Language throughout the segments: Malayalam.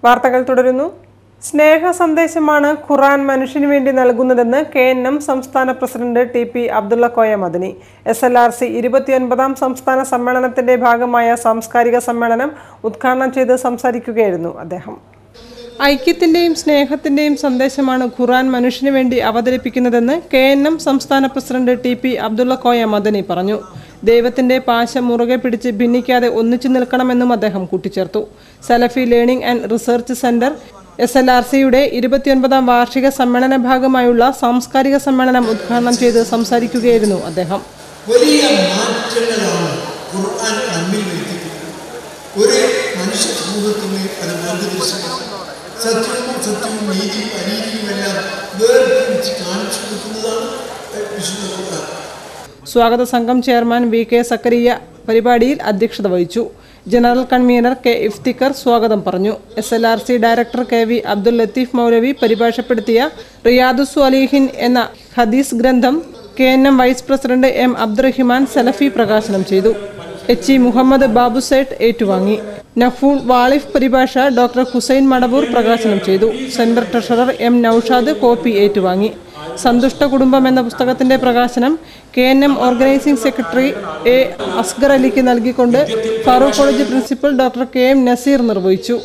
വാർത്തകൾ തുടരുന്നു സ്നേഹ സന്ദേശമാണ് ഖുറാൻ മനുഷ്യന് വേണ്ടി നൽകുന്നതെന്ന് കെ എൻ എം സംസ്ഥാന president T P Abdulla Koya Madani S L R C ഇരുപത്തിയൊൻപതാം സംസ്ഥാന സമ്മേളനത്തിന്റെ ഭാഗമായ സാംസ്കാരിക സമ്മേളനം ഉദ്ഘാടനം ചെയ്ത് സംസാരിക്കുകയായിരുന്നു അദ്ദേഹം ഐക്യത്തിന്റെയും സ്നേഹത്തിന്റെയും സന്ദേശമാണ് ഖുറാൻ മനുഷ്യന് വേണ്ടി അവതരിപ്പിക്കുന്നതെന്ന് കെ എൻ എം സംസ്ഥാന president T P Abdulla Koya Madani പറഞ്ഞു ദൈവത്തിന്റെ പാശം മുറുകെ പിടിച്ച് ഭിന്നിക്കാതെ ഒന്നിച്ചു നിൽക്കണമെന്നും അദ്ദേഹം കൂട്ടിച്ചേർത്തു Salafi learning and research centre S L R സിയുടെ ഇരുപത്തിയൊൻപതാം വാർഷിക സമ്മേളന ഭാഗമായുള്ള സാംസ്കാരിക സമ്മേളനം ഉദ്ഘാടനം ചെയ്ത് സംസാരിക്കുകയായിരുന്നു അദ്ദേഹം വലിയ മാറ്റങ്ങളാണ് ഖുർആൻ നമ്മിൽ വരുത്തിയിട്ടുള്ളത് ഒരു മനുഷ്യ സമൂഹത്തിന് അത് മാർഗദർശനം സത്യവും സത്യവും നീതിയും അനീതിയുമെല്ലാം വേർതിരിച്ച് കാണിച്ചു കൊടുക്കുന്നതാണ് വിശുദ്ധ ഖുർആൻ സ്വാഗത സംഘം ചെയർമാൻ വി കെ സക്കരിയ പരിപാടിയിൽ അധ്യക്ഷത വഹിച്ചു ജനറൽ കൺവീനർ കെ ഇഫ്തിക്കർ സ്വാഗതം പറഞ്ഞു S L R C director K V Abdul Latheef Maulavi പരിഭാഷപ്പെടുത്തിയ റിയാദു സ്വാലിഹിൻ എന്ന ഹദീസ് ഗ്രന്ഥം K N M vice president M Abdurahiman Salafi പ്രകാശനം ചെയ്തു എച്ച് ഇ മുഹമ്മദ് ബാബു സേട്ട് ഏറ്റുവാങ്ങി നഫൂൾ വാളിഫ് പരിഭാഷ ഡോക്ടർ ഹുസൈൻ മടവൂർ പ്രകാശനം ചെയ്തു centre treasurer M Noushad copy ഏറ്റുവാങ്ങി സന്തുഷ്ട കുടുംബം എന്ന പുസ്തകത്തിന്റെ പ്രകാശനം K N M organising secretary A Asgar അലിക്ക് നൽകിക്കൊണ്ട് Farooq college principal doctor K M Naseer നിർവഹിച്ചു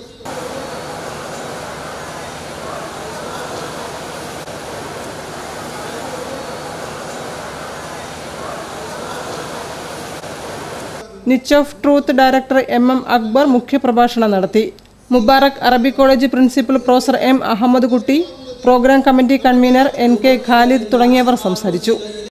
niche of truth director M M Akbar മുഖ്യപ്രഭാഷണം നടത്തി മുബാറക് അറബി college principal professor M Ahmed Kutty programme committee convener N K Khalid തുടങ്ങിയവർ സംസാരിച്ചു